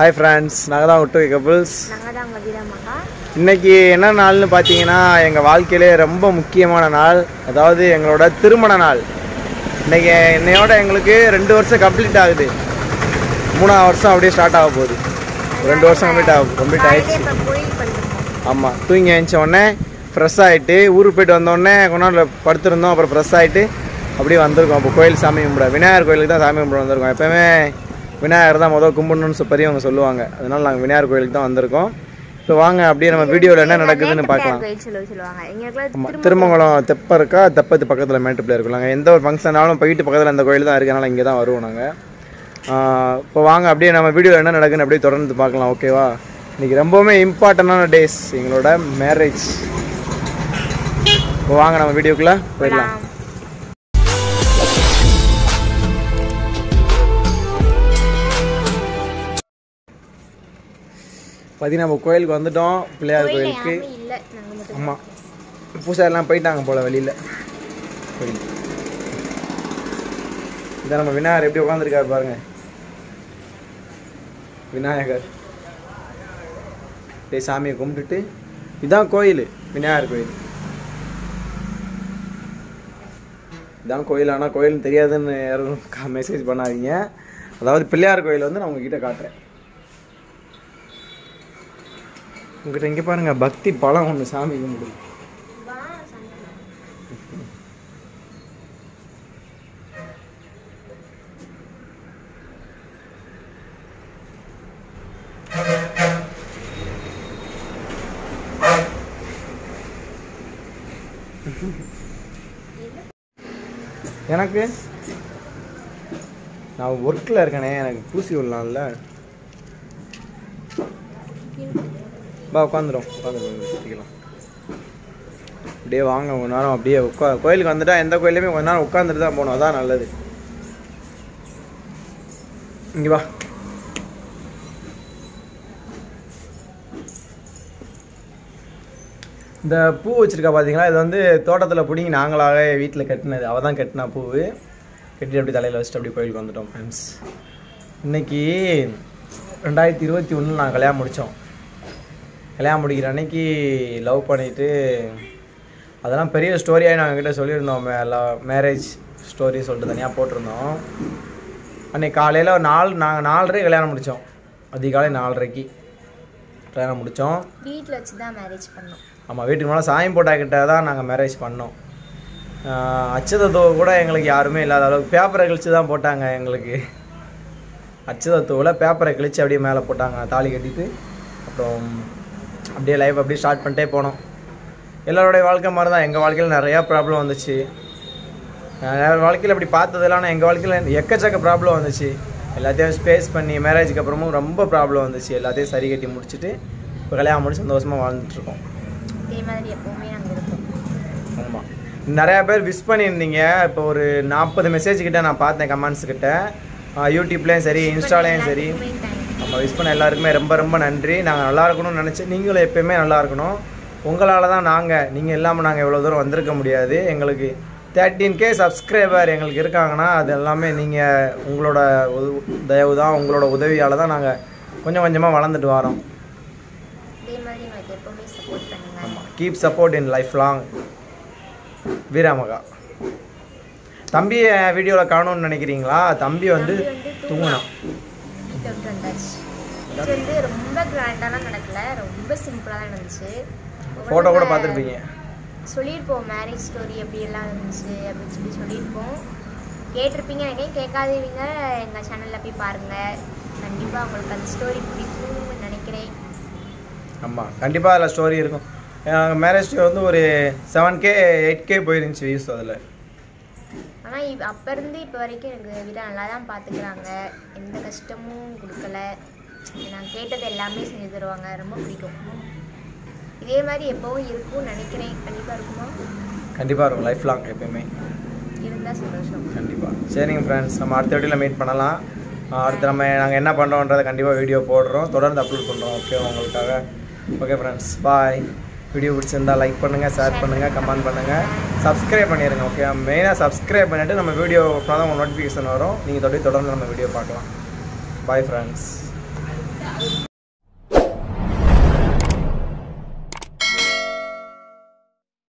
hi friends நாங்கள் தான் ஒட்டு கபிள்ஸ் நாங்கள் தான் உங்கள் வீரமாக்கா இன்னைக்கு என்ன நாள்னு பார்த்தீங்கன்னா எங்கள் வாழ்க்கையிலே ரொம்ப முக்கியமான நாள் அதாவது எங்களோட திருமண நாள் இன்னைக்கு என்னையோட எங்களுக்கு ரெண்டு வருஷம் கம்ப்ளீட் ஆகுது மூணாவது வருஷம் அப்படியே ஸ்டார்ட் ஆக போகுது ரெண்டு வருஷம் கம்ப்ளீட் ஆகும் கம்ப்ளீட் ஆயிடுச்சு இப்போ கோயில் பண்ணிருக்கோம் ஆமாம் தூங்கி எழுந்த உடனே ஃப்ரெஷ் ஆகிட்டு ஊருக்கு போயிட்டு வந்தோடனே கொஞ்ச நாள் படுத்திருந்தோம் அப்புறம் ஃப்ரெஷ் ஆகிட்டு அப்படியே வந்திருக்கோம் அப்போ கோயில் சாமி கும்பிட விநாயகர் கோயிலுக்கு தான் சாமி கும்பிட வந்திருக்கோம் எப்போவுமே விநாயகர் தான் முதல் கும்பிடணும்னு சொல்லி பெரியவங்க சொல்லுவாங்க அதனால நாங்கள் விநாயகர் கோயிலுக்கு தான் வந்திருக்கோம் இப்போ வாங்க அப்படியே நம்ம வீடியோவில் என்ன நடக்குதுன்னு பார்க்கலாம் கோயில் சொல்லி சொல்லுவாங்க எங்களுக்கு ஆமாம் திருமங்கலம் தெப்ப இருக்கா தெப்பத்து பக்கத்தில் மேட்டுப்பில் இருக்கும் நாங்கள் எந்த ஒரு ஃபங்க்ஷனாலும் இப்போ வீட்டு பக்கத்தில் அந்த கோயில் தான் இருக்கனால இங்கே தான் வருவோம் நாங்கள் இப்போ வாங்க அப்படியே நம்ம வீடியோவில் என்ன நடக்குன்னு அப்படியே தொடர்ந்து பார்க்கலாம் ஓகேவா இன்னைக்கு ரொம்பவுமே இம்பார்ட்டண்டான டேஸ் எங்களோட மேரேஜ் இப்போ வாங்க நம்ம வீடியோக்குள்ளே போயிடலாம் பார்த்தீங்கன்னா நம்ம கோயிலுக்கு வந்துட்டோம் பிள்ளையார் கோயிலுக்கு யாருமே இல்லை நாங்கள் மட்டும் ஆமாம் பூசாரிலாம் போயிட்டாங்க போல வெளியில் கோயில் இதை நம்ம விநாயகர் எப்படி உட்காந்துருக்காரு பாருங்க விநாயகர் டேய் சாமியை கும்பிட்டுட்டு இதான் கோயில் விநாயகர் கோயில் இதான் கோயில் ஆனால் கோயில்னு தெரியாதுன்னு யாரும் மெசேஜ் பண்ணாதீங்க அதாவது பிள்ளையார் கோயில் வந்து நான் உங்ககிட்ட காட்டுறேன் உங்ககிட்ட இங்கே பாருங்க பக்தி பழம் ஒன்று சாமி கும்பிடுது எனக்கு நான் ஒர்க்கில் இருக்கேனே எனக்கு பூசி விடலாம்ல பா உட்காந்துரும் உட்காந்துருக்கலாம் அப்படியே வாங்க கொஞ்ச நேரம் அப்படியே உட்கா கோயிலுக்கு வந்துட்டா எந்த கோயிலுமே கொஞ்ச நேரம் உட்காந்துட்டு தான் போகணும் அதான் நல்லது இங்கே வா இந்த பூ வச்சிருக்கா பார்த்தீங்களா இது வந்து தோட்டத்தில் பிடிங்கி நாங்களாகவே வீட்டில் கட்டினது அவள் தான் கட்டினா பூ கட்டி அப்படி தலையில் வச்சுட்டு அப்படியே கோயிலுக்கு வந்துட்டோம் ஃப்ரெண்ட்ஸ் இன்னைக்கு ரெண்டாயிரத்தி இருபத்தி ஒன்றில் நான் கல்யாணம் முடித்தோம் கல்யாணம் முடிக்கிற அன்னைக்கு லவ் பண்ணிட்டு அதெல்லாம் பெரிய ஸ்டோரியாக நாங்கள் கிட்ட சொல்லியிருந்தோம் மேரேஜ் ஸ்டோரி சொல்லிட்டு தனியாக போட்டிருந்தோம் அன்னைக்கு காலையில் ஒரு நாலு நாங்கள் நாலரை கல்யாணம் முடித்தோம் அதிகாலை நாலரைக்கு கல்யாணம் முடித்தோம் வீட்டில் வச்சு தான் மேரேஜ் பண்ணோம் ஆமாம் வீட்டுக்கு மேலே சாயம் போட்டாக்கிட்ட தான் நாங்கள் மேரேஜ் பண்ணோம் ஆஹ் அச்சதத்துவ கூட எங்களுக்கு யாருமே இல்லாத அளவுக்கு பேப்பரை கழிச்சு தான் போட்டாங்க எங்களுக்கு அச்சதத்துவில் பேப்பரை கழிச்சு அப்படியே மேலே போட்டாங்க தாலி கட்டிட்டு அப்புறம் அப்படியே லைஃப் அப்படியே ஸ்டார்ட் பண்ணிட்டே போனோம் எல்லாருடைய வாழ்க்கை மாதிரி தான் எங்கள் வாழ்க்கையில் நிறையா ப்ராப்ளம் வந்துச்சு என் வாழ்க்கையில் அப்படி பார்த்ததெல்லாம் ஆனால் எங்கள் வாழ்க்கையில் எக்கச்சக்க ப்ராப்ளம் வந்துச்சு எல்லாத்தையும் ஸ்பேஸ் பண்ணி மேரேஜுக்கு அப்புறமும் ரொம்ப ப்ராப்ளம் வந்துச்சு எல்லாத்தையும் சரி கட்டி முடிச்சுட்டு இப்போ கல்யாணம் முடிச்சு சந்தோஷமாக வாழ்ந்துட்டுருக்கோம் இதே மாதிரி எப்போவுமே நாங்கள் இருப்போம் ஆமாம் நிறையா பேர் விஷ் பண்ணியிருந்தீங்க இப்போ ஒரு நாற்பது மெசேஜ் கிட்ட நான் பார்த்தேன் கமெண்ட்ஸ் கிட்ட ஆஹ் யூடியூப்லேயும் சரி இன்ஸ்டாலேயும் சரி நம்ம விஷ் பண்ண எல்லாருக்குமே ரொம்ப ரொம்ப நன்றி நாங்கள் நல்லா இருக்கணும்னு நினச்சி நீங்களும் எப்பயுமே நல்லா இருக்கணும் உங்களால் தான் நாங்கள் நீங்கள் இல்லாமல் நாங்கள் இவ்வளோ தூரம் வந்திருக்க முடியாது எங்களுக்கு தேர்ட்டீன் கே சப்ஸ்கிரைபர் எங்களுக்கு இருக்காங்கன்னா அது எல்லாமே நீங்கள் உங்களோட உத- தயவு தான் உங்களோட உதவியால் தான் நாங்கள் கொஞ்சம் கொஞ்சமாக வளர்ந்துட்டு வரோம் இதே மாதிரி எங்களுக்கு எப்போவுமே சப்போர்ட் பண்ணுங்க ஆமாம் keep supporting life long வீராமகா தம்பியை வீடியோவில் காணணும்னு நினைக்கிறீங்களா தம்பி வந்து தூங்கினான் வீட்டை விட்டு வந்தாச்சு இது வந்து ரொம்ப கிராண்டாலாம் நடக்கல ரொம்ப சிம்பிளாக தான் நடந்துச்சு ஃபோட்டோ கூட பார்த்துருப்பீங்க சொல்லியிருப்போம் மேரேஜ் ஸ்டோரி எப்படி எல்லாம் இருந்துச்சு அப்படின்னு சொல்லி சொல்லியிருப்போம் கேட்டிருப்பீங்க நினைக்கிறேன் கேட்காதவங்க எங்கள் சேனலில் போய் பாருங்கள் கண்டிப்பாக உங்களுக்கு அந்த ஸ்டோரி பிடிக்கும்னு நினைக்கிறேன் ஆமாம் கண்டிப்பாக அதில் ஸ்டோரி இருக்கும் மேரேஜ் வந்து ஒரு செவன் கே எயிட் கே போயிருந்துச்சு வியூஸ் அதில் ஆனால் இப் அப்போ இருந்து இப்போ வரைக்கும் எனக்கு வீட்டை நல்லா தான் பார்த்துக்கிறாங்க எந்த கஷ்டமும் கொடுக்கல நான் கேட்டது எல்லாமே செஞ்சு தருவாங்க ரொம்ப பிடிக்கும் இதே மாதிரி எப்போவும் இருக்கும்னு நினைக்கிறேன் கண்டிப்பாக இருக்குமா கண்டிப்பாக இருக்கும் லைஃப் லாங் எப்பயுமே இருந்தால் சந்தோஷம் கண்டிப்பாக சரிங்க ஃப்ரெண்ட்ஸ் நம்ம அடுத்த வீடியோவில் மீட் பண்ணலாம் ஆஹ் அடுத்து நம்ம நாங்கள் என்ன பண்ணுறோன்றதை கண்டிப்பாக வீடியோ போடுறோம் தொடர்ந்து அப்லோட் பண்ணுறோம் ஓகே உங்களுக்காக ஓகே ஃப்ரெண்ட்ஸ் பாய் வீடியோ பிடிச்சிருந்தா லைக் பண்ணுங்கள் ஷேர் பண்ணுங்கள் கமெண்ட் பண்ணுங்கள் சப்ஸ்கிரைப் பண்ணிடுங்க ஓகே மெயினாக சப்ஸ்கிரைப் பண்ணிவிட்டு நம்ம வீடியோ தான் நோட்டிஃபிகேஷன் வரும் நீங்கள் தொடர்ந்து தொடர்ந்து நம்ம வீடியோ பார்க்கலாம் பாய் ஃப்ரெண்ட்ஸ்